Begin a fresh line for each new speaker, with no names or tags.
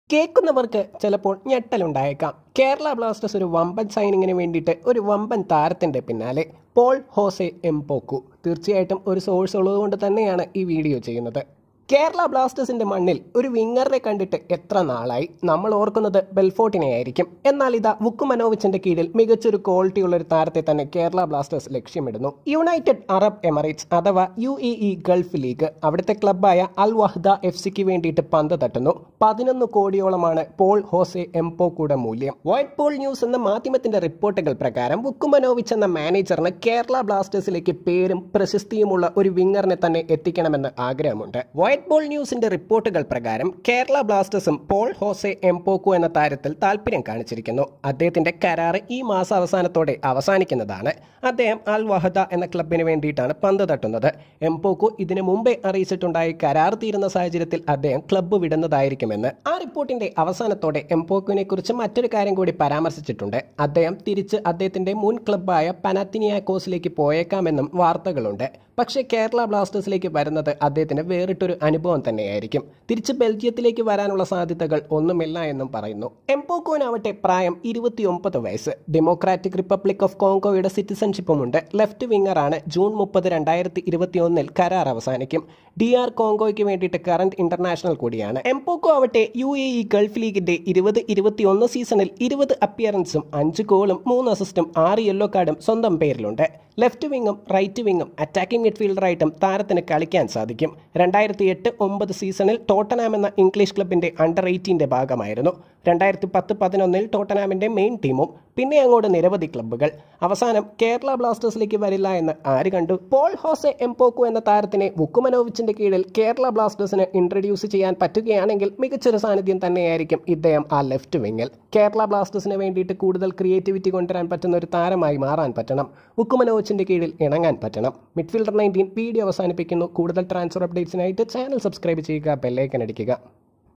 കേൾക്കുന്നവർക്ക് ചിലപ്പോൾ ഞെട്ടലുണ്ടായേക്കാം കേരള ബ്ലാസ്റ്റേഴ്സ് ഒരു വമ്പൻ സൈനിങ്ങിന് വേണ്ടിയിട്ട് ഒരു വമ്പൻ താരത്തിന്റെ പിന്നാലെ പോൾ ഹോസെ എംപോക്കു തീർച്ചയായിട്ടും ഒരു സോഴ്സ് ഉള്ളതുകൊണ്ട് തന്നെയാണ് ഈ വീഡിയോ ചെയ്യുന്നത് കേരള ബ്ലാസ്റ്റേഴ്സിന്റെ മണ്ണിൽ ഒരു വിങ്ങറിനെ കണ്ടിട്ട് എത്ര നാളായി നമ്മൾ ഓർക്കുന്നത് ബെൽഫോർട്ടിനെ ആയിരിക്കും എന്നാൽ ഇതാ വുക്ക് മനോവിച്ചിന്റെ കീഴിൽ മികച്ചൊരു ക്വാളിറ്റി ഉള്ള ഒരു താരത്തെ തന്നെ കേരള ബ്ലാസ്റ്റേഴ്സ് ലക്ഷ്യമിടുന്നു യുണൈറ്റഡ് അറബ് എമിറേറ്റ്സ് അഥവാ U A E Gulf league അവിടുത്തെ ക്ലബ്ബായ അൽ വഹ്ദ എഫ് സിക്ക് വേണ്ടിയിട്ട് പന്ത് തട്ടുന്നു പതിനൊന്ന് കോടിയോളമാണ് പോൾ ഹോസെ എംപോക്കുടെ മൂല്യം വൈറ്റ് പോൾ ന്യൂസ് എന്ന മാധ്യമത്തിന്റെ റിപ്പോർട്ടുകൾ പ്രകാരം വുക്കുമനോവിച്ച് എന്ന മാനേജറിന് കേരള ബ്ലാസ്റ്റേഴ്സിലേക്ക് പേരും പ്രശസ്തിയുമുള്ള ഒരു വിങ്ങറിനെ തന്നെ എത്തിക്കണമെന്ന് ആഗ്രഹമുണ്ട് വൈറ്റ് ബോൾ ന്യൂസിന്റെ റിപ്പോർട്ടുകൾ പ്രകാരം കേരള ബ്ലാസ്റ്റേഴ്സും പോൾ ഹോസെ എംപോക്കു എന്ന താരത്തിൽ താല്പര്യം കാണിച്ചിരിക്കുന്നു അദ്ദേഹത്തിന്റെ കരാർ ഈ മാസം അവസാനത്തോടെ അവസാനിക്കുന്നതാണ് അദ്ദേഹം അൽ വഹദ എന്ന ക്ലബിന് വേണ്ടിയിട്ടാണ് പന്ത് തട്ടുന്നത് എംപോക്കു ഇതിനു മുമ്പേ അറിയിച്ചിട്ടുണ്ടായി കരാർ തീരുന്ന സാഹചര്യത്തിൽ അദ്ദേഹം ക്ലബ്ബ് വിടുന്നതായിരിക്കുമെന്ന് ആ റിപ്പോർട്ടിന്റെ അവസാനത്തോടെ എംപോക്കുവിനെ കുറിച്ച് മറ്റൊരു കാര്യം കൂടി പരാമർശിച്ചിട്ടുണ്ട് അദ്ദേഹം തിരിച്ച് അദ്ദേഹത്തിന്റെ മുൻ ക്ലബ്ബായ പനാത്തിനിയാക്കോസിലേക്ക് പോയേക്കാമെന്നും വാർത്തകളുണ്ട് പക്ഷേ കേരള ബ്ലാസ്റ്റേഴ്സിലേക്ക് വരുന്നത് അദ്ദേഹത്തിന് വേറിട്ടൊരു അനുഭവം തന്നെയായിരിക്കും തിരിച്ച് ബെൽജിയത്തിലേക്ക് വരാനുള്ള സാധ്യതകൾ ഒന്നുമില്ല എന്നും പറയുന്നു എംപോക്കോനാവട്ടെ പ്രായം ഇരുപത്തിയൊമ്പത് വയസ്സ് ഡെമോക്രാറ്റിക് റിപ്പബ്ലിക് ഓഫ് കോങ്കോയുടെ സിറ്റിസൺഷിപ്പുമുണ്ട് ലെഫ്റ്റ് വിങ്ങറാണ് ജൂൺ മുപ്പത് രണ്ടായിരത്തി ഇരുപത്തിയൊന്നിൽ കരാർ അവസാനിക്കും ഡി ആർ കോങ്കോയ്ക്ക് വേണ്ടിയിട്ട് കറന്റ് ഇന്റർനാഷണൽ കൂടിയാണ് എംപോക്കോ ആവട്ടെ യു എ ഇ ഗൾഫ് ലീഗിന്റെ ഇരുപത് ഇരുപത്തിയൊന്ന് സീസണിൽ ഇരുപത് അപ്പിയറൻസും അഞ്ച് ഗോളും മൂന്ന് അസിസ്റ്റും ആറ് യെല്ലോ കാർഡും സ്വന്തം പേരിലുണ്ട് ലെഫ്റ്റ് വിങ്ങും റൈറ്റ് വിങ്ങും അറ്റാക്കിംഗ് മിഡ്ഫീൽഡറായിട്ടും താരത്തിന് കളിക്കാൻ സാധിക്കും രണ്ടായിരത്തി എട്ട് ഒമ്പത് സീസണിൽ ടോട്ടനാം എന്ന ഇംഗ്ലീഷ് ക്ലബിന്റെ അണ്ടർ എയ്റ്റീൻ്റെ ഭാഗമായിരുന്നു രണ്ടായിരത്തി പത്ത് പതിനൊന്നിൽ ടോട്ടനാമിന്റെ മെയിൻ ടീമും പിന്നെ അങ്ങോട്ട് നിരവധി ക്ലബ്ബുകൾ അവസാനം കേരള ബ്ലാസ്റ്റേഴ്സിലേക്ക് വരില്ല എന്ന് ആര് കണ്ടു പോൾ ഹോസെ എംപോക്കു എന്ന താരത്തിനെ വുക്കുമനോവിച്ചിന്റെ കീഴിൽ കേരള ബ്ലാസ്റ്റേഴ്സിന് ഇൻട്രൊഡ്യൂസ് ചെയ്യാൻ പറ്റുകയാണെങ്കിൽ മികച്ചൊരു സാന്നിധ്യം തന്നെയായിരിക്കും ഇദ്ദേഹം ആ ലെഫ്റ്റ് വിങ്ങിൽ കേരള ബ്ലാസ്റ്റേഴ്സിന് വേണ്ടിയിട്ട് കൂടുതൽ ക്രിയേറ്റിവിറ്റി കൊണ്ടുവരാൻ പറ്റുന്ന ഒരു താരമായി മാറാൻ പറ്റണം വുക്കുമനോവിച്ചിന്റെ കീഴിൽ ഇണങ്ങാൻ പറ്റണം മിഡ്ഫീൽഡർ നയൻറ്റീൻ വീഡിയോ അവസാനിപ്പിക്കുന്നു കൂടുതൽ ട്രാൻസ്ഫർ അപ്ഡേറ്റ്സിനായിട്ട് ചാനൽ സബ്സ്ക്രൈബ് ചെയ്യുക ബെല്ലൈക്കൻ അടിക്കുക